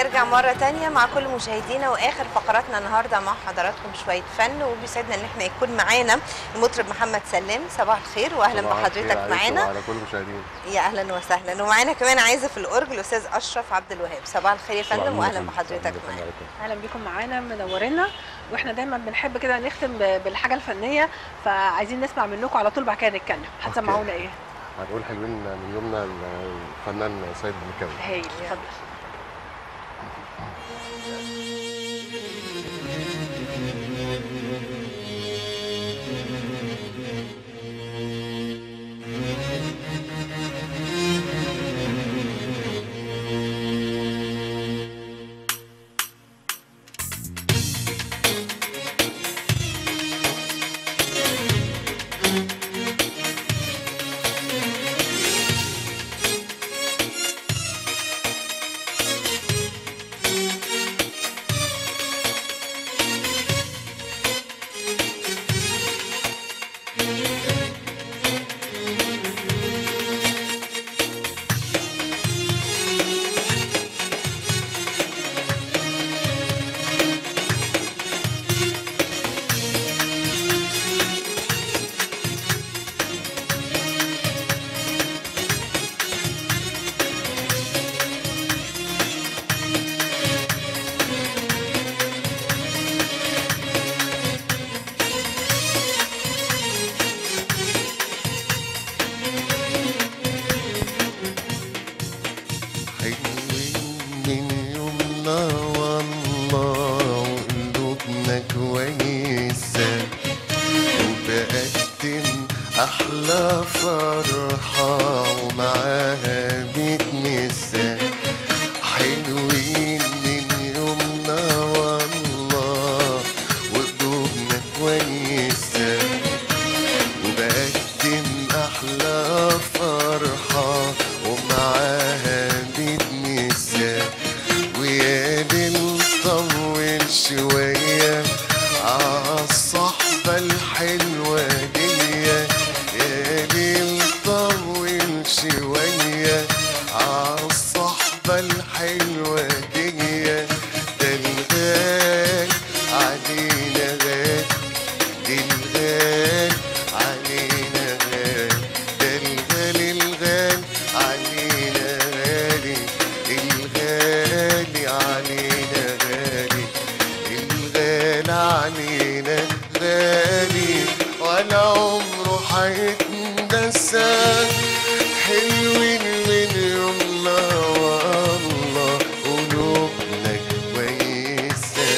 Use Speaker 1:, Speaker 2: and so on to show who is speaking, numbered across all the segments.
Speaker 1: ونرجع مرة تانية مع كل مشاهدينا وآخر فقراتنا النهاردة مع حضراتكم شوية فن وبيسعدنا إن احنا يكون معانا المطرب محمد سلام صباح الخير وأهلا
Speaker 2: صباح الخير
Speaker 1: بحضرتك
Speaker 2: عليكم
Speaker 1: معانا
Speaker 2: وعلى كل المشاهدين
Speaker 1: يا أهلا وسهلا ومعانا كمان عازف الأورج الأستاذ أشرف عبد الوهاب صباح الخير يا فندم وأهلا بحضرتك معانا
Speaker 3: اهلا بيكم معانا منورينا واحنا دايما بنحب كده نختم ب- بالحاجه الفنيه فعايزين نسمع منكم على طول بعد كده نتكلم هتسمعونا ايه
Speaker 2: هنقول حلوين من يومنا الفنان سيد مكاوي
Speaker 3: هايل اتفضل
Speaker 4: حلوين من يومنا والله وقلوبنا كويسة وبقدم أحلى فرحة ومعاها بتنسى حلوين من يومنا والله وقلوبنا كويسة وبقدم أحلى فرحة ومعاها بتنسى ويا ليل طول شوية عالصحبة الحلوة دي يا ليل طول شوية عالصحبة الحلوة دي ده الغال علينا غال الغال علينا غال ده الغال الغال علينا غالي الغالي علينا غالي الغال علينا غالي ولا عمره هيتنسى حلوين من يومنا والله قلوبنا كويسه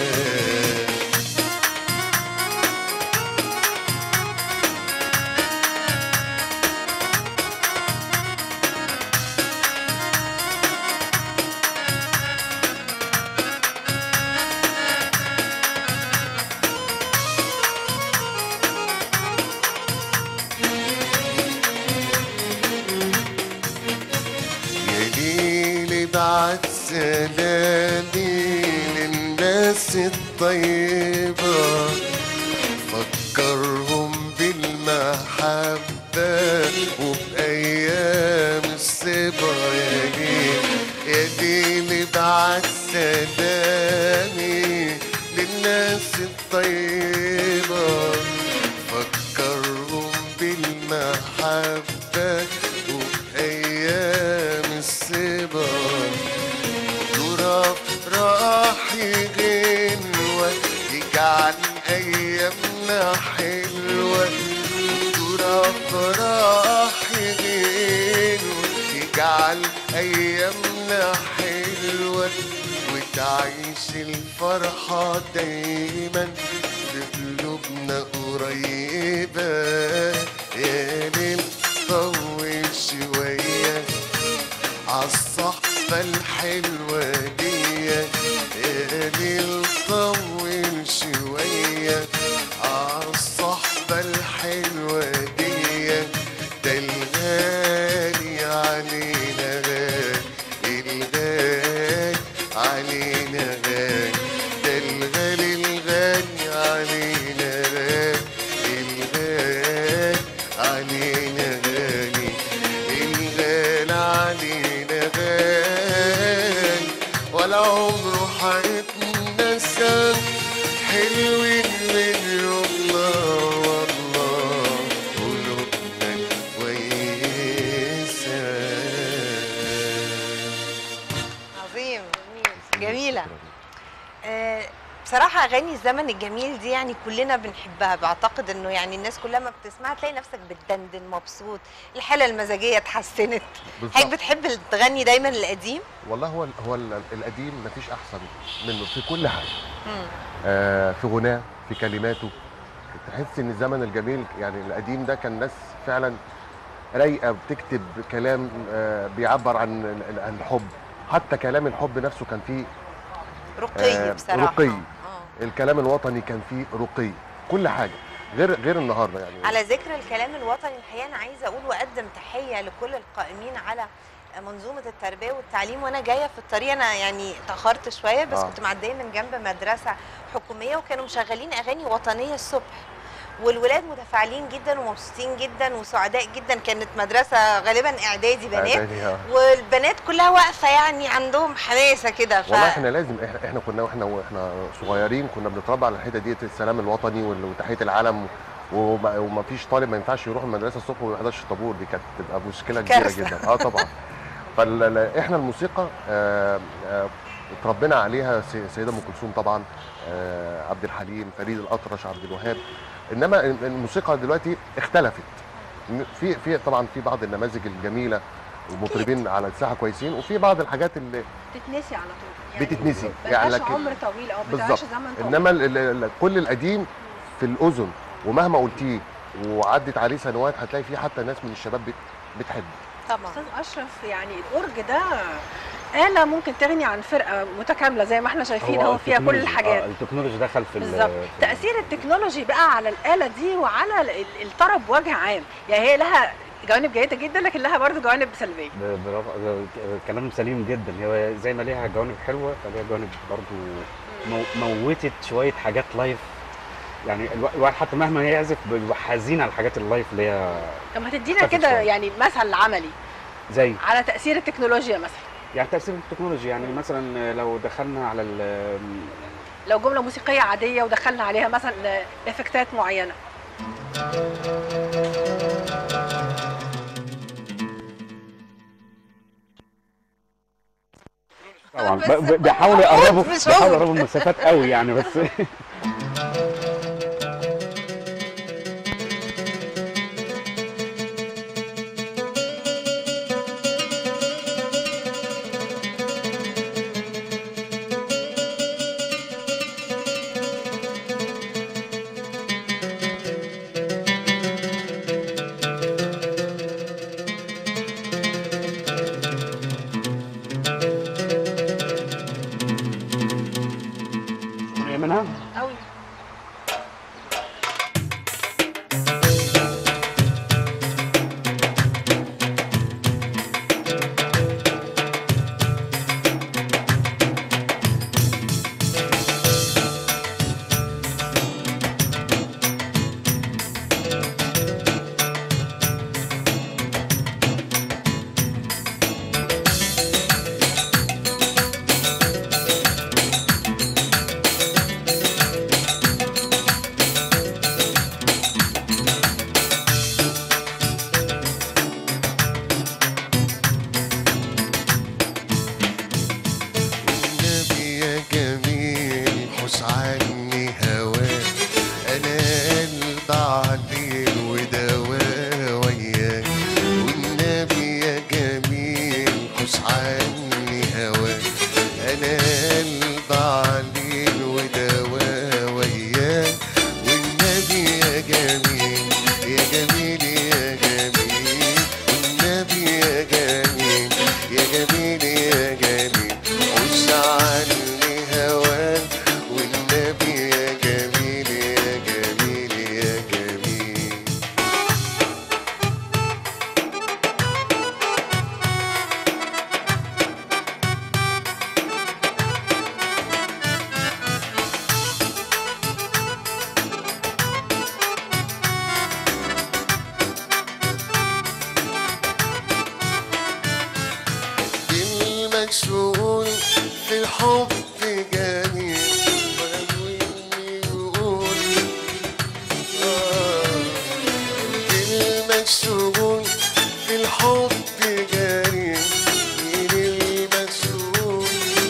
Speaker 4: يا ليل بعد سلامي للناس الطيبة فكرهم بالمحبة وبأيام الصبا يا ليل يا ليل بعد سلامي للناس الطيبة فكرهم بالمحبة وبأيام الصبا تراب راح يغنوة يجعل أيامنا حلوة تراب راح يغنوة يجعل أيامنا حلوة وتعيش الفرحة دايما بقلوبنا قريبة يا ليل طول شوية عالصحبة الحلوة دي يا ليل طول شوية عالصحبة الحلوة دي ده الغالي علينا غالي الغالي علينا غالي ده الغالي الغالي علينا غالي الغالي علينا غالي الغالي علينا غالي على عمره هيتنسى حلوين منهم والله قلوبنا كويسة
Speaker 1: عظيم جميله آه، بصراحة أغاني الزمن الجميل دي يعني كلنا بنحبها بعتقد إنه يعني الناس كلها ما بتسمعها تلاقي نفسك بتدندن مبسوط الحالة المزاجية اتحسنت
Speaker 2: بالظبط.
Speaker 1: حضرتك بتحب تغني دايما القديم؟
Speaker 2: والله هو هو ال- القديم مفيش احسن منه في كل حاجه آه في غناه في كلماته تحس ان الزمن الجميل يعني القديم ده كان ناس فعلا رايقه بتكتب كلام آه بيعبر عن ال- عن الحب حتى كلام الحب نفسه كان فيه
Speaker 1: رقي
Speaker 2: آه،
Speaker 1: بصراحة
Speaker 2: رقي.
Speaker 1: آه.
Speaker 2: الكلام الوطني كان فيه رقي كل حاجه غير غير النهارده يعني
Speaker 1: على ذكر الكلام الوطني الحقيقه انا عايزه اقول واقدم تحيه لكل القائمين على منظومه التربيه والتعليم وانا جايه في الطريق انا يعني اتاخرت شويه بس
Speaker 2: آه.
Speaker 1: كنت معديه من جنب مدرسه حكوميه وكانوا مشغلين اغاني وطنيه الصبح والولاد متفاعلين جدا ومبسوطين جدا وسعداء جدا كانت مدرسه غالبا اعدادي بنات
Speaker 2: إعدادي، آه.
Speaker 1: والبنات كلها واقفه يعني عندهم حماسه كده ف...
Speaker 2: والله احنا لازم احنا, احنا كنا واحنا واحنا صغيرين كنا بنتربى على الحته ديت السلام الوطني وال- وتحيه العلم وما وما فيش طالب ما ينفعش يروح المدرسه الصبح وما يحضرش الطابور دي كانت تبقى مشكله كبيره
Speaker 1: كارثة.
Speaker 2: جدا اه طبعا فاحنا الموسيقى آه، آه، اتربينا عليها سي- سيده ام كلثوم طبعا آه، عبد الحليم فريد الاطرش عبد الوهاب انما الموسيقى دلوقتي اختلفت في في طبعا في بعض النماذج الجميله المطربين على الساحه كويسين وفي بعض الحاجات اللي
Speaker 3: بتتنسي على طول يعني
Speaker 2: بتتنسي
Speaker 3: يعني
Speaker 2: لكن-
Speaker 3: عمر طويل او بتعيش
Speaker 2: بالظبط
Speaker 3: زمن طويل
Speaker 2: انما ال- ال- ال- كل القديم في الاذن ومهما قلتيه وعدت عليه سنوات هتلاقي فيه حتى ناس من الشباب بت- بتحبه
Speaker 1: طبعا
Speaker 3: استاذ اشرف يعني الاورج ده آلة ممكن تغني عن فرقة متكاملة زي ما احنا شايفين هو فيها كل
Speaker 5: التكنولوجي-
Speaker 3: الحاجات
Speaker 5: آه التكنولوجي دخل في ال-
Speaker 3: بالظبط
Speaker 5: في-
Speaker 3: تأثير التكنولوجي بقى على الآلة دي وعلى ال- ال- الطرب بوجه عام يعني هي لها جوانب جيدة جدا لكن لها برضه جوانب سلبية
Speaker 5: ب- برافو ده كلام سليم جدا هي زي ما ليها جوانب حلوه فليها جوانب برضو مو- موتت شويه حاجات لايف يعني الوا- الواحد حتى مهما يعزف بيبقى حزين على الحاجات اللايف اللي هي
Speaker 3: طب ما تدينا
Speaker 5: اختفت
Speaker 3: كده
Speaker 5: شوية.
Speaker 3: يعني مثل عملي
Speaker 5: زي
Speaker 3: على تأثير التكنولوجيا مثلا
Speaker 5: يعني تاثير التكنولوجي يعني مثلا لو دخلنا على ال-
Speaker 3: لو جملة موسيقية عادية ودخلنا عليها مثلا افكتات معينة
Speaker 5: طبعا
Speaker 1: بس
Speaker 5: ب- ب- بيحاولوا يقربوا
Speaker 1: مش
Speaker 5: بيحاولوا
Speaker 1: هو.
Speaker 5: يقربوا المسافات قوي يعني بس منها
Speaker 3: قوي
Speaker 4: النبي يا جميل حس عني هواك انا قلب عليل ودواء وياك والنبي يا جميل حس عني هواك انا قلب عليل ودواء وياك والنبي يا جميل يا جميل يا جميل والنبي يا جميل يا جميل يا جميل حس عني هواك والنبي يا جميل يا جميل يا جميل المكسور في الحب جميل ويقول يقول آه المسجون في الحب جريم مين المسجون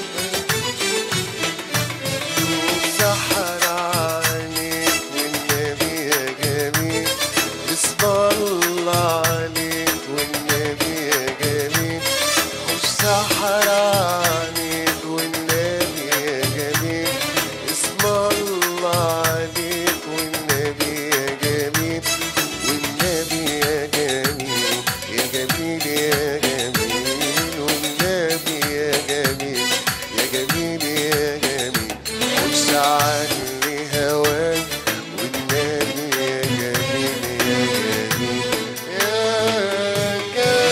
Speaker 4: سحر عليك والنبي يا جميل اسم الله عليك والنبي يا جميل سحر عليك والنبي يا جميل اسم الله عليك والنبي يا جميل والنبي يا جميل يا جميل يا جميل والنبي يا جميل يا جميل يا جميل خش عني هواك والنبي يا جميل يا جميل يا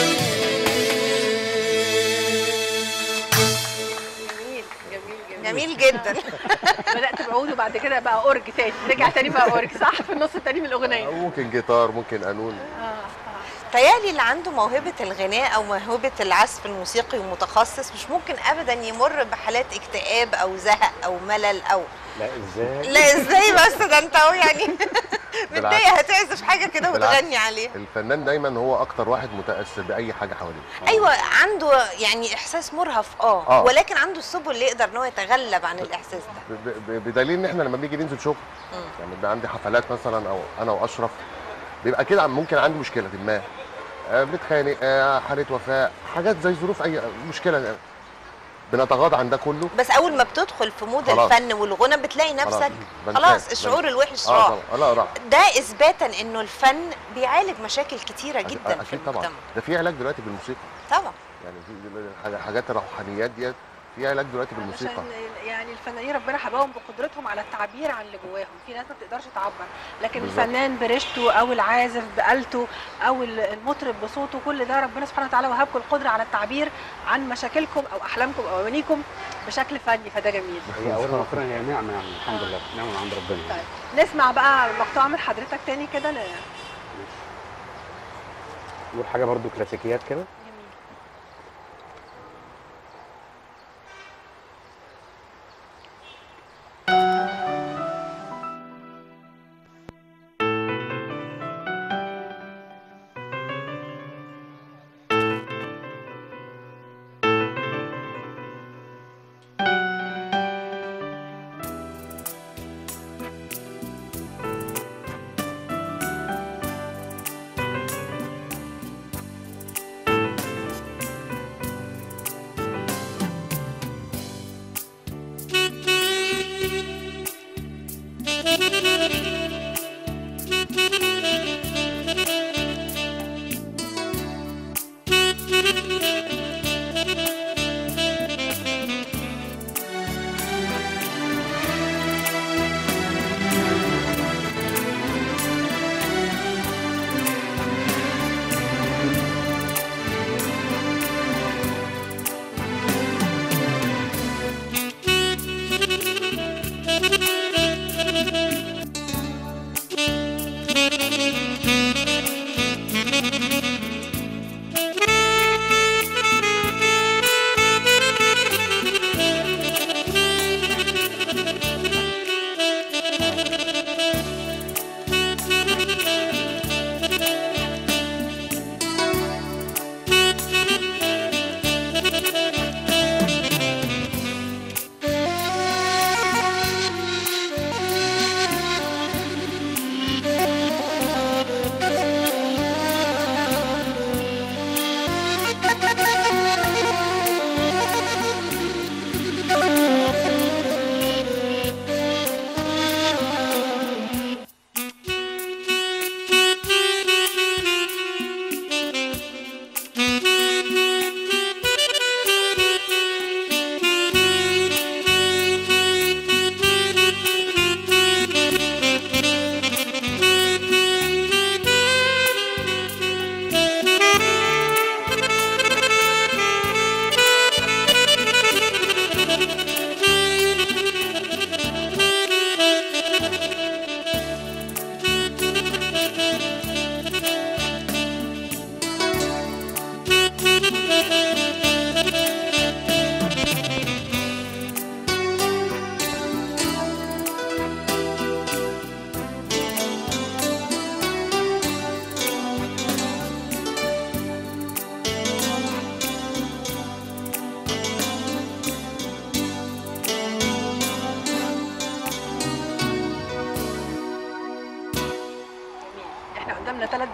Speaker 4: جميل
Speaker 3: جميل جميل جميل
Speaker 1: جميل جدا
Speaker 3: بدات بعود وبعد كده بقى اورج تاني رجع تاني بقى اورج صح في النص التاني من الاغنيه
Speaker 2: ممكن جيتار ممكن قانون
Speaker 3: اه اه
Speaker 1: تيالي اللي عنده موهبة الغناء أو موهبة العزف الموسيقي ومتخصص مش ممكن أبدا يمر بحالات اكتئاب أو زهق أو ملل أو
Speaker 5: لا ازاي
Speaker 1: لا ازاي بس ده انت اهو يعني
Speaker 2: بالعكس.
Speaker 1: متضايق هتعزف حاجة كده
Speaker 2: بالعكس.
Speaker 1: وتغني عليها
Speaker 2: الفنان دايما هو اكتر واحد متاثر باي حاجه حواليه
Speaker 1: ايوه عنده يعني احساس مرهف اه,
Speaker 2: آه.
Speaker 1: ولكن عنده السبل اللي يقدر ان هو يتغلب عن الاحساس ده
Speaker 2: ب- ب- بدليل ان احنا لما بنيجي ننزل شغل
Speaker 1: مم.
Speaker 2: يعني بيبقى عندي حفلات مثلا او انا واشرف بيبقى كده ممكن عندي مشكله ما آه، بنتخانق آه، حاله وفاه حاجات زي ظروف اي مشكله بنتغاضى عن ده كله
Speaker 1: بس اول ما بتدخل في مود
Speaker 2: خلاص.
Speaker 1: الفن والغنى بتلاقي نفسك
Speaker 2: بنساه.
Speaker 1: خلاص
Speaker 2: بن-
Speaker 1: الشعور الوحش
Speaker 2: اه
Speaker 1: راح
Speaker 2: طبعا لا راح
Speaker 1: ده اثباتا انه الفن بيعالج مشاكل كتيره
Speaker 2: أكيد-
Speaker 1: جدا في
Speaker 2: اكيد طبعا
Speaker 1: المجتمع
Speaker 2: ده في علاج دلوقتي بالموسيقى
Speaker 1: طبعا
Speaker 2: يعني في الحاجات- حاجات الروحانيات ديت في علاج دلوقتي بالموسيقى
Speaker 3: عشان يعني الفنانين ربنا حباهم بقدرتهم على التعبير عن اللي جواهم في ناس ما بتقدرش تعبر لكن
Speaker 2: بالظبط.
Speaker 3: الفنان بريشته او العازف بآلته او المطرب بصوته كل ده ربنا سبحانه وتعالى وهبكم القدره على التعبير عن مشاكلكم او احلامكم او امانيكم بشكل فني فده جميل
Speaker 5: هي اولا واخيرا هي نعمه يعني الحمد لله نعمه من عند ربنا
Speaker 3: طيب نسمع بقى مقطوعه من حضرتك تاني كده ن-
Speaker 5: نقول حاجه برضو كلاسيكيات كده
Speaker 3: جميل
Speaker 4: يا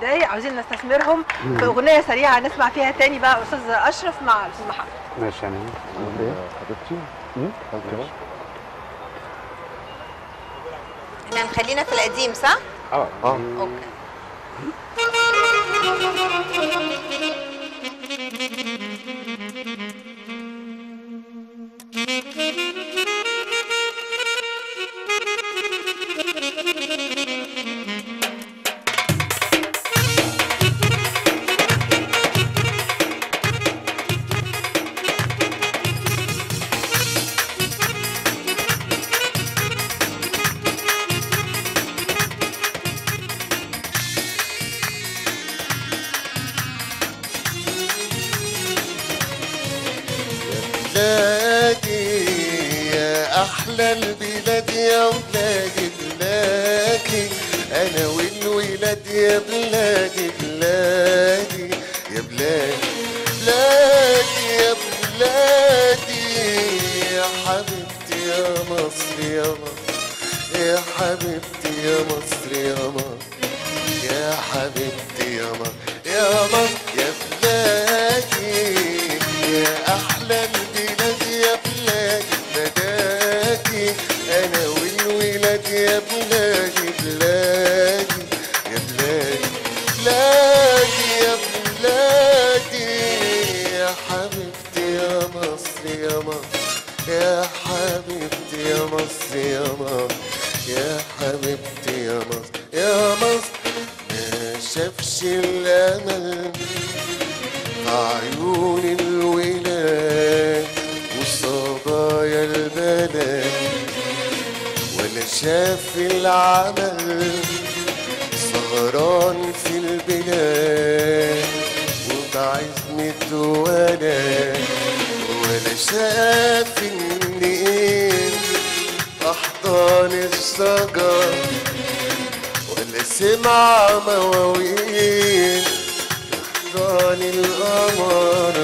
Speaker 3: دقايق عاوزين نستثمرهم في اغنيه سريعه نسمع فيها تاني بقى استاذ اشرف مع الاستاذ محمد
Speaker 5: ماشي يعني
Speaker 2: حبيبتي
Speaker 5: مم؟
Speaker 2: أوكي.
Speaker 1: احنا هنخلينا في القديم صح؟
Speaker 5: اه
Speaker 2: اه
Speaker 1: اوكي
Speaker 4: بلادي يا احلى البلاد يا ولادي بلادي انا والولاد يا بلادي بلادي يا بلادي بلادي يا بلادي يا حبيبتي يا مصر يا مصر يا حبيبتي يا مصر يا مصر يا حبيبتي يا مصر يا مصر يا بلادي يا احلى البلاد يا بلادي بلادي انا والولاد يا بلادي بلادي يا بلادي بلادي يا بلادي يا حبيبتي يا مصر يا مصر يا حبيبتي يا مصر يا مصر يا حبيبتي يا مصر يا مصر ما شافش الامل عيون الولاد وصبايا البلد ولا شاف العمل سهران في البلاد وبعزمة ولد ولا شاف النيل أحضان الشجر ولا سمع مواويل أحضان القمر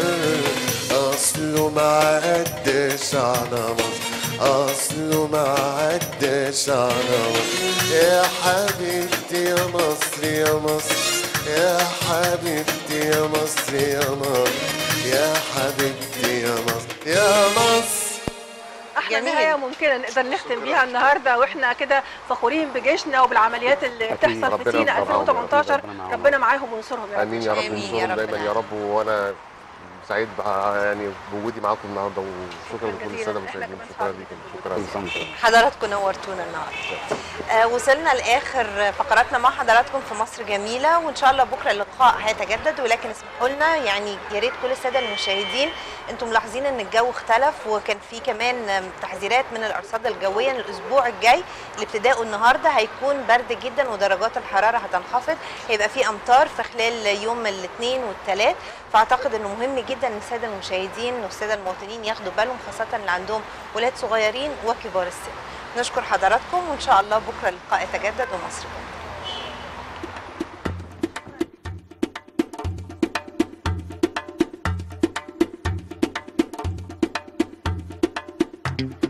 Speaker 4: أصله ما عداش على مصر أصله ما عداش على مصر يا حبيبتي يا مصر يا مصر يا حبيبتي يا مصر يا مصر يا حبيبتي يا مصر يا مصر
Speaker 3: احلى
Speaker 1: جميل.
Speaker 3: نهايه ممكنه نقدر نختم بيها النهارده واحنا كده فخورين بجيشنا وبالعمليات اللي
Speaker 5: أكيد.
Speaker 3: بتحصل في
Speaker 2: ربنا
Speaker 3: سينا
Speaker 2: يرفعهم.
Speaker 3: 2018
Speaker 5: ربنا معاهم.
Speaker 3: ربنا معاهم وينصرهم يا رب
Speaker 2: امين يا رب
Speaker 1: آمين يا
Speaker 2: نزورهم
Speaker 1: رب
Speaker 2: دايما يا رب وانا سعيد بع- يعني بوجودي معاكم النهارده وشكرا
Speaker 3: شكراً
Speaker 2: لكل
Speaker 3: جزيلاً.
Speaker 2: الساده
Speaker 3: إحنا
Speaker 2: المشاهدين
Speaker 3: كمان
Speaker 2: شكرا
Speaker 3: سعيدين.
Speaker 2: لكم شكرا
Speaker 5: كل سنه وأنتم طيبين.
Speaker 1: حضراتكم نورتونا النهارده آه وصلنا لاخر فقراتنا مع حضراتكم في مصر جميله وان شاء الله بكره اللقاء هيتجدد ولكن اسمحوا لنا يعني يا ريت كل الساده المشاهدين انتم ملاحظين ان الجو اختلف وكان في كمان آم، تحذيرات من الارصاد الجويه إن الاسبوع الجاي اللي ابتداؤه النهارده هيكون برد جدا ودرجات الحراره هتنخفض هيبقى في امطار في خلال يوم الاثنين والثلاث فاعتقد انه مهم جدا ان الساده المشاهدين والساده المواطنين ياخدوا بالهم خاصه اللي عندهم ولاد صغيرين وكبار السن نشكر حضراتكم وان شاء الله بكره اللقاء يتجدد ومصر جميلة.